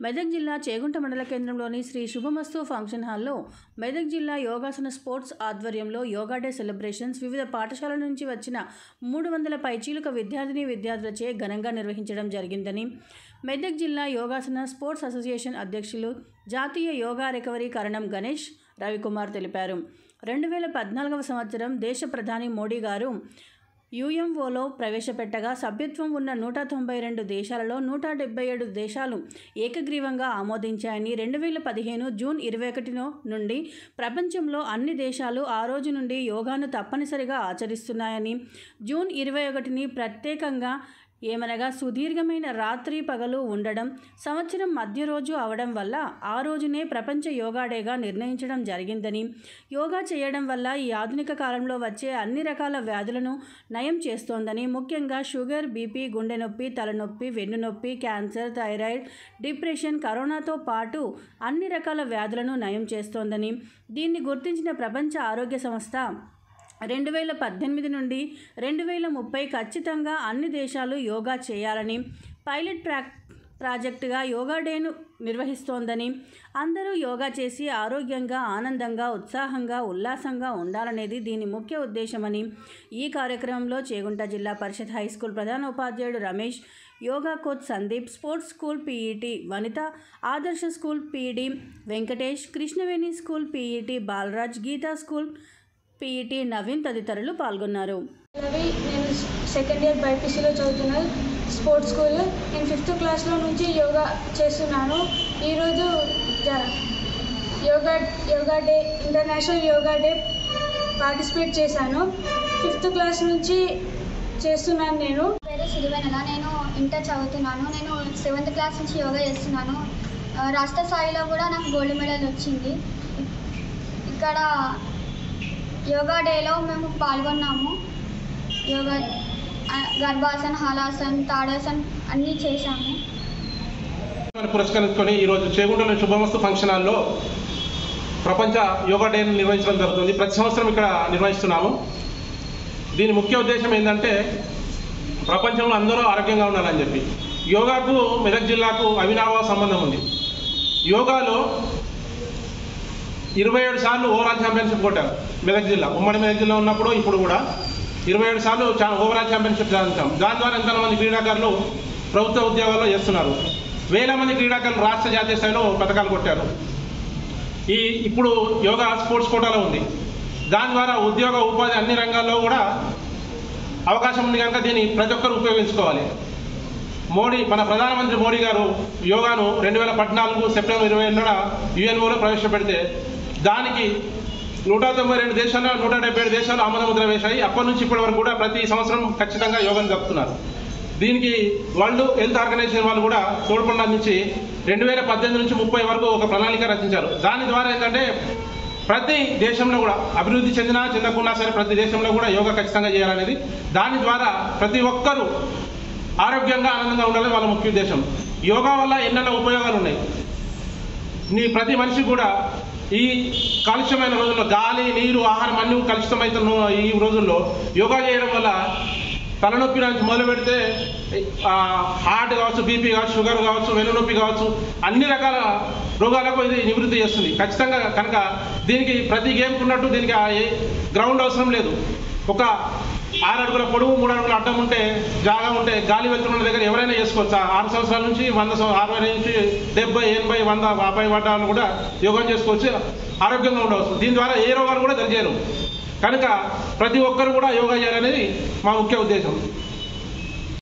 మెదక్ జిల్లా చేగుంట మండల కేంద్రంలోని శ్రీ శుభమస్తు ఫంక్షన్ హాల్లో మెదక్ జిల్లా యోగాసన స్పోర్ట్స్ ఆధ్వర్యంలో యోగా డే సెలబ్రేషన్స్ వివిధ పాఠశాలల నుంచి వచ్చిన మూడు వందల పైచీలుక విద్యార్థిని విద్యార్థులచే ఘనంగా నిర్వహించడం జరిగిందని మెదక్ జిల్లా యోగాసన స్పోర్ట్స్ అసోసియేషన్ అధ్యక్షులు జాతీయ యోగా రికవరీ కరణం గణేష్ రవికుమార్ తెలిపారు రెండు వేల పద్నాలుగవ సంవత్సరం దేశ ప్రధాని మోడీ గారు యుఎంఓలో ప్రవేశపెట్టగా సభ్యత్వం ఉన్న నూట తొంభై రెండు దేశాలలో నూట డెబ్బై ఏడు దేశాలు ఏకగ్రీవంగా ఆమోదించాయని రెండు వేల పదిహేను జూన్ ఇరవై ఒకటినో నుండి ప్రపంచంలో అన్ని దేశాలు ఆ రోజు నుండి యోగాను తప్పనిసరిగా ఆచరిస్తున్నాయని జూన్ ఇరవై ఒకటిని ప్రత్యేకంగా ఏమనగా సుదీర్ఘమైన రాత్రి పగలు ఉండడం సంవత్సరం మధ్య రోజు అవడం వల్ల ఆ రోజునే ప్రపంచ యోగా డేగా నిర్ణయించడం జరిగిందని యోగా చేయడం వల్ల ఈ ఆధునిక కాలంలో వచ్చే అన్ని రకాల వ్యాధులను నయం చేస్తోందని ముఖ్యంగా షుగర్ బీపీ గుండె నొప్పి తలనొప్పి వెన్నునొప్పి క్యాన్సర్ థైరాయిడ్ డిప్రెషన్ కరోనాతో పాటు అన్ని రకాల వ్యాధులను నయం చేస్తోందని దీన్ని గుర్తించిన ప్రపంచ ఆరోగ్య సంస్థ రెండు వేల పద్దెనిమిది నుండి రెండు వేల ముప్పై ఖచ్చితంగా అన్ని దేశాలు యోగా చేయాలని పైలట్ ప్రా ప్రాజెక్టుగా యోగా డేను నిర్వహిస్తోందని అందరూ యోగా చేసి ఆరోగ్యంగా ఆనందంగా ఉత్సాహంగా ఉల్లాసంగా ఉండాలనేది దీని ముఖ్య ఉద్దేశమని ఈ కార్యక్రమంలో చేగుంట జిల్లా పరిషత్ హై స్కూల్ ప్రధాన ఉపాధ్యాయుడు Ramesh yoga coach Sandeep sports school PET Vanitha Adarsha school PED Venkatesh Krishnaveni school PET Balraj Geetha school PET Naveen తదితరులు పాల్గొన్నారు రవి నేను సెకండ్ ఇయర్ బైపీసీలో చదువుతున్నాను స్పోర్ట్స్ స్కూల్ నేను ఫిఫ్త్ క్లాస్లో నుంచి యోగా చేస్తున్నాను ఈరోజు జ- yoga yoga day international yoga day participate చేశాను ఫిఫ్త్ క్లాస్ నుంచి చేస్తున్నాను నేను పేరు సిరివెనెల నేను ఇంటర్ చదువుతున్నాను నేను సెవెంత్ క్లాస్ నుంచి యోగా చేస్తున్నాను ఆ, రాష్ట్ర స్థాయిలో కూడా నాకు గోల్డ్ మెడల్ వచ్చింది ఇక్కడ యోగా డేలో మేము పాల్గొన్నాము యోగా ఆ, గర్భాసన్ హలాసన్ తాడాసన్ అన్నీ చేశాము అని పురస్కరించుకొని ఈరోజు చేగుంటలోని శుభమస్తు ఫంక్షన్ హాల్లో ప్రపంచ యోగా డేను నిర్వహించడం జరుగుతుంది ప్రతి సంవత్సరం ఇక్కడ నిర్వహిస్తున్నాము దీని ముఖ్య ఉద్దేశం ఏంటంటే ప్రపంచంలో అందరూ ఆరోగ్యంగా ఉండాలని చెప్పి యోగాకు మెదక్ జిల్లాకు అవినాభావ సంబంధం ఉంది యోగాలో ఇరవై ఏడు సార్లు ఓవరాల్ ఛాంపియన్షిప్ కొట్టారు మెదక్ జిల్లా ఉమ్మడి మెదక్ జిల్లా ఉన్నప్పుడు ఇప్పుడు కూడా ఇరవై ఏడు సార్లు చా- ఓవరాల్ ఛాంపియన్షిప్ సాధించాం దాని ద్వారా ఎంతమంది క్రీడాకారులు ప్రభుత్వ ఉద్యోగాల్లో చేస్తున్నారు వేల మంది క్రీడాకారులు రాష్ట్ర జాతీయ స్థాయిలో పథకాలు కొట్టారు ఈ ఇప్పుడు యోగా స్పోర్ట్స్ కోటాలో ఉంది దాని ద్వారా ఉద్యోగ ఉపాధి అన్ని రంగాల్లో కూడా అవకాశం ఉంది కనుక దీన్ని ప్రతి ఒక్కరు ఉపయోగించుకోవాలి మోడీ మన ప్రధానమంత్రి మోడీ గారు యోగాను రెండు వేల పద్నాలుగు సెప్టెంబర్ ఇరవై ఎనిమిదిన యుఎన్ఓలో ప్రవేశపెడితే దానికి నూట తొంభై రెండు దేశాల్లో నూట డెబ్బై ఏడు దేశాలు ఆమోద ముద్ర వేశాయి అప్పటి నుంచి ఇప్పటి వరకు కూడా ప్రతి సంవత్సరం ఖచ్చితంగా యోగాను జరుపుతున్నారు దీనికి వరల్డ్ హెల్త్ ఆర్గనైజేషన్ వాళ్ళు కూడా తోడ్పండి అందించి రెండు వేల పద్దెనిమిది నుంచి ముప్పై వరకు ఒక ప్రణాళిక రచించారు దాని ద్వారా ఏంటంటే ప్రతి దేశంలో కూడా అభివృద్ధి చెందినా చెందకున్నా సరే ప్రతి దేశంలో కూడా యోగా ఖచ్చితంగా చేయాలనేది దాని ద్వారా ప్రతి ఒక్కరూ ఆరోగ్యంగా ఆనందంగా ఉండాలని వాళ్ళ ముఖ్య ఉద్దేశం యోగా వల్ల ఎన్నెన్నో ఉపయోగాలు ఉన్నాయి నీ ప్రతి మనిషి కూడా ఈ కాలుష్యమైన రోజుల్లో గాలి నీరు ఆహారం అన్ని కలుషితమవుతున్న ఈ రోజుల్లో యోగా చేయడం వల్ల తలనొప్పి నుంచి మొదలు పెడితే ఆ, హార్ట్ కావచ్చు బీపీ కావచ్చు షుగర్ కావచ్చు వెన్నునొప్పి కావచ్చు అన్ని రకాల రోగాలకు ఇది నివృత్తి చేస్తుంది ఖచ్చితంగా కనుక దీనికి ప్రతి గేమ్కి ఉన్నట్టు దీనికి ఆ ఏ గ్రౌండ్ అవసరం లేదు ఒక ఆరు అడుగుల పొడవు మూడు అడుగుల అడ్డం ఉంటే జాగా ఉంటే గాలి వెళ్తున్న దగ్గర ఎవరైనా చేసుకోవచ్చు ఆ ఆరు సంవత్సరాల నుంచి వంద సంవ- అరవై నుంచి డెబ్బై ఎనభై వంద యాభై పడ్డాలు కూడా యోగం చేసుకోవచ్చు ఆరోగ్యంగా ఉండవచ్చు దీని ద్వారా ఏ రోగాలు కూడా జరిగేరు కనుక ప్రతి ఒక్కరు కూడా యోగా చేయాలనేది మా ముఖ్య ఉద్దేశం